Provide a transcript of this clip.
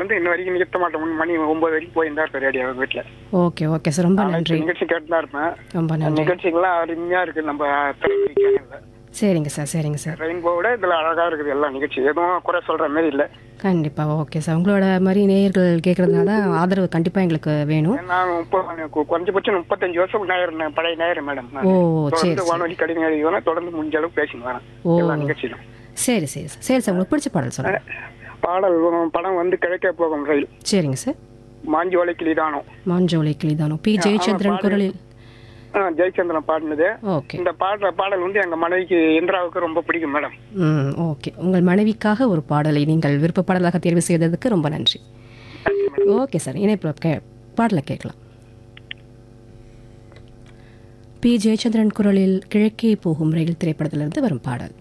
வந்து இன்ன வரைக்கும் நிறுத்த மாட்டோம் மணி ஒன்பது வரைக்கும் போயிருந்தா இருப்பேன் ரேடியோ வீட்டுல ஓகே ஓகே சார் ரொம்ப நன்றி நிகழ்ச்சி கேட்டு தான் இருப்பேன் ரொம்ப அந்த நன்றி நிகழ்ச்சிகள்லாம் அருமையா இருக்கு நம்ம சேனல்ல சரிங்க சார் சரிங்க சார் ரெயின்போவோட இதுல அழகா இருக்குது எல்லா நிகழ்ச்சி எதுவும் குறை சொல்ற மாதிரி இல்ல கண்டிப்பாக ஓகே சார் உங்களோட மாதிரி நேயர்கள் கேட்குறதுனால தான் ஆதரவு கண்டிப்பாக எங்களுக்கு வேணும் நான் முப்பது கு- குறைஞ்சபட்சம் முப்பத்தஞ்சு வருஷம் நேரம் பழைய நேரம் மேடம் ஓ சரி தொடர்ந்து வானொலி கடிதம் எழுதி தொடர்ந்து முடிஞ்ச அளவுக்கு பேசின்னு வரேன் ஓ. எல்லா நிகழ்ச்சியிலும் சரி சரி சார் சரி சார் உங்களுக்கு பிடிச்ச பாடல் சொல்லுங்கள் பாடல் உம், படம் வந்து கிழக்கே போகும் ரயில் சரிங்க சார் மாஞ்சி வலை கிளிதானோ மாஞ்சோலை கிளிதானோ பி ஜெயச்சந்திரன் குரலில் ஆ, ஜெயச்சந்திரன் பாடினது ஓகே இந்த பாடல பாடல் வந்து எங்க மனைவிக்கு இந்திராவுக்கு ரொம்ப பிடிக்கும் மேடம் ம் ஓகே உங்கள் மனைவிக்காக ஒரு பாடலை நீங்கள் விருப்ப பாடலாக தேர்வு செய்ததுக்கு ரொம்ப நன்றி ஓகே சார் இணைப்பு கே பாடலை கேட்கலாம் பி ஜெயச்சந்திரன் குரலில் கிழக்கே போகும் ரயில் திரைப்படத்திலிருந்து வரும் பாடல்